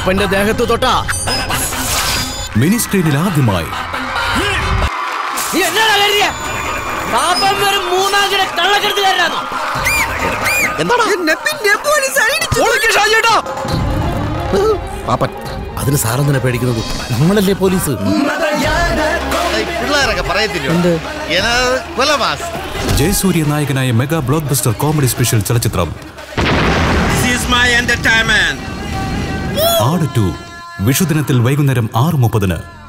പാപ്പന്റെ ദേഹത്ത് തൊട്ടാ മിനി സ്ക്രീനിൽ ആദ്യമായി നീ എന്നാടാ കരുതിയ പാപ്പൻ വെറും മൂന്നാം കിട കള്ളക്കെടുത്തുകാരനാണോ എന്നെ പിന്നെ പോലീസ് അടിച്ചു പാപ്പൻ അതിന് സാറെന്തിനാ പേടിക്കുന്നത് നമ്മളല്ലേ പോലീസ് പിള്ളേരൊക്കെ പറയത്തില്ല കൊലമാസ് ജയസൂര്യ നായകനായ mega blockbuster comedy special ചലച്ചിത്രം This is my entertainment. Aadu two വിഷുദിനത്തിൽ വൈകുന്നേരം ആറ് മുപ്പതിന്